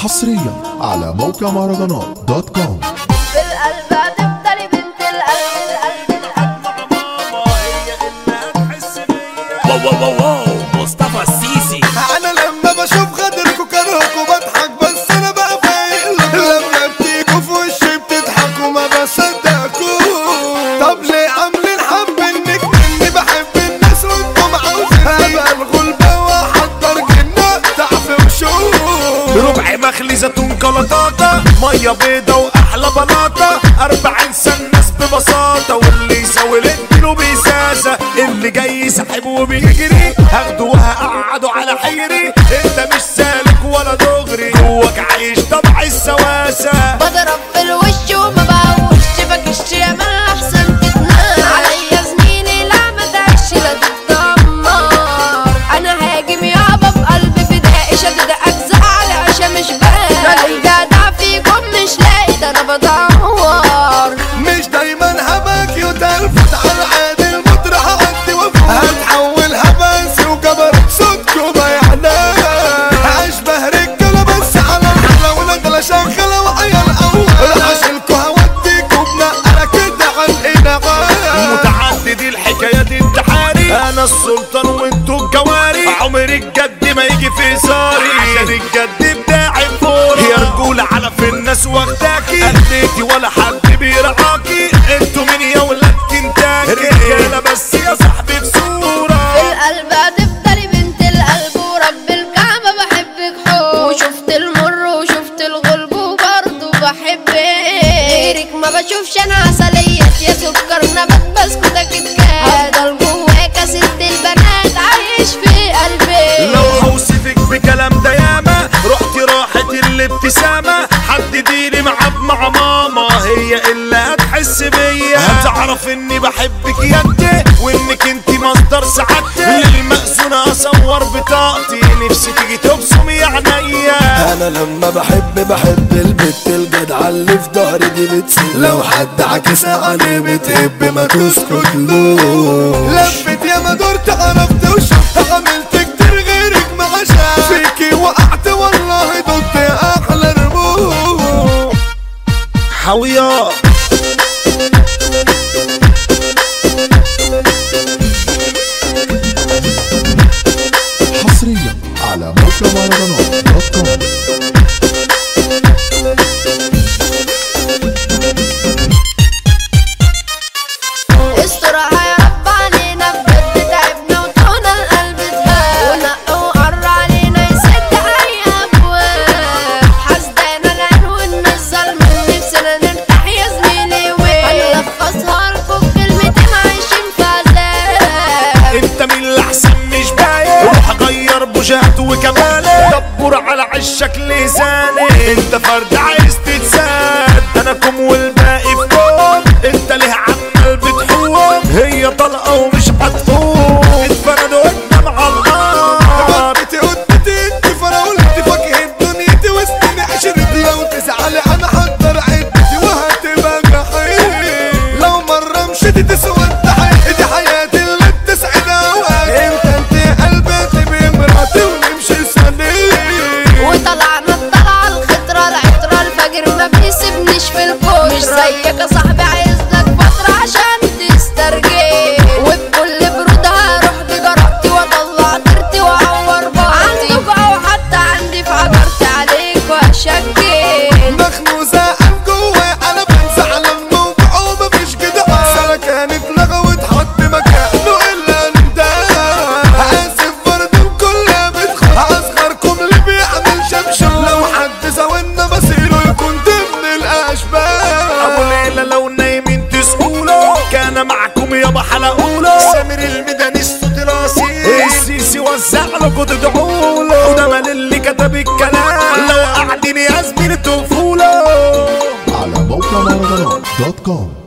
حصريا على موقع مهرجانات دوت كوم في القلب هتفضلي بنت القلب القلب القلب واو واو واو واو مصطفى السيسي انا لما بشوف غدركوا كرهكوا بضحك بس انا بقى فايق لما بتيجوا في وشي بتضحكوا ما بصدقكوا طب ليه عاملين حب انك مني بحب الناس وانتم عاوزين ابقى الغلبة واحضر جنة تعفي وشوف ربع مخلي زيتون كلاطاطة مية بيضة واحلى بلاطة اربعين سنة ناس ببساطة واللي يساوي له بيساسة اللي جاي سحب وبيجري هاخده وهقعده على حيري انت مش سالك ولا دغري جواك عايش طبع السواسة بضرب في الوش وما بقوش بكش يا ما احسن تتنام عليا زميلي لا ما تعيش لا تتدمر انا هاجم يابا بقلب فدائي شدد اجزاء على عشا مش باقي جدع فيكم مش لاقي ده انا بدور مش دايما هباك يتلفت على عادي المطرح عدي وفوق هتحول هباس وجبر صوتكم ما يعناش اشبه رجاله بس على الحلا ونجله شغاله وعيال اول عشانكوا هوديكوا بنقله كده على الانغام متعدد الحكاية دي انتحاري انا السلطان وانتو الجواري عمر الجد ما يجي في صاري عشان الجد بتاعي فوري يا رجولة على في الناس واخداكي اديتي ولا حد بيرعاكي انتوا مين يا ولاد كنتاكي رجالة بس يا صاحبي في في صورة القلب هتفضلي بنت القلب ورب الكعبة بحبك حب وشفت المر وشفت الغلب وبرضه بحبك غيرك ما بشوفش انا عسلية يا سكر نبات بسكوتك الكاد هفضل جواك يا ست البنات عايش في قلبي لو هوصفك بكلام ده ياما رحتي راحت الابتسامة حدديلي معاب مع ماما هي اللي هتحس بيا هتعرف اني بحبك يا انت وانك انت مصدر سعادتي للمأذونة اصور بطاقتي نفسي تيجي تبصم يا عينيا انا لما بحب بحب البت الجدعة اللي في ظهري دي بتسيب لو حد عكس عليه بتهب ما تسكت له لفت يا ما دورت عرفت وشفت عملت كتير غيرك ما عشان فيكي وقعت والله ضد احلى رموش حويا حصريا على موقع مهرجانات دوت كوم استرها يا رب علينا بجد تعبنا وطونا القلب اتهاب ونق وقر علينا يسد اي ابواب حسدانا العنوان مش ظلم نفسنا نرتاح يا زميلي وين هنلخصها لكم بكلمتين عايشين في عذاب انت مين اللي احسن مش باين روح غير بوجهت وكمالي دبر على عشك لساني انت فرد عايز تتساد انا كم والباقي في كوم انت ليه عمال بتحوم هي طلقه ومش هتقوم اتفردوا قدام على النار قدتي قدتي انت فراولتي فاكهة دنيتي وسنين عشرتي لو تزعلي انا حضر عدتي وهتبقى جحيم لو مرة مشيتي تسوى الضحية دي حياتي اللي بتسعد اوقات انت انت قلبتي بمراتي ونمشي سنين وطلعنا الطلعة الخضرة العطرة الفجر ما بيسيبنيش في الكون مش زيك يا صاحبي عايز لك فترة عشان تسترجي وبكل برودها اروح بجرأتي واطلع طيرتي واعور بعضي عندك او حتى عندي في عجرتي عليك واشكي مخنوق زعل جواي انا بنسى على الموضوع ومفيش كده سنة كانت لغة وتحط مكانه الا انت اسف برضه الكل بتخاف اصغركم اللي بيعمل شمشم لو حد زاولنا مصيره يكون ضمن الاشباح ابو ليلى لو نايمين تسقوله كان معكم يابا حلقوله سامر الميداني الصوت راسي السيسي وزع لكم تدعوا له وده مال اللي كتب الكلام لو قاعدين يا زميلي تقفوا له على موقع مهرجانات دوت كوم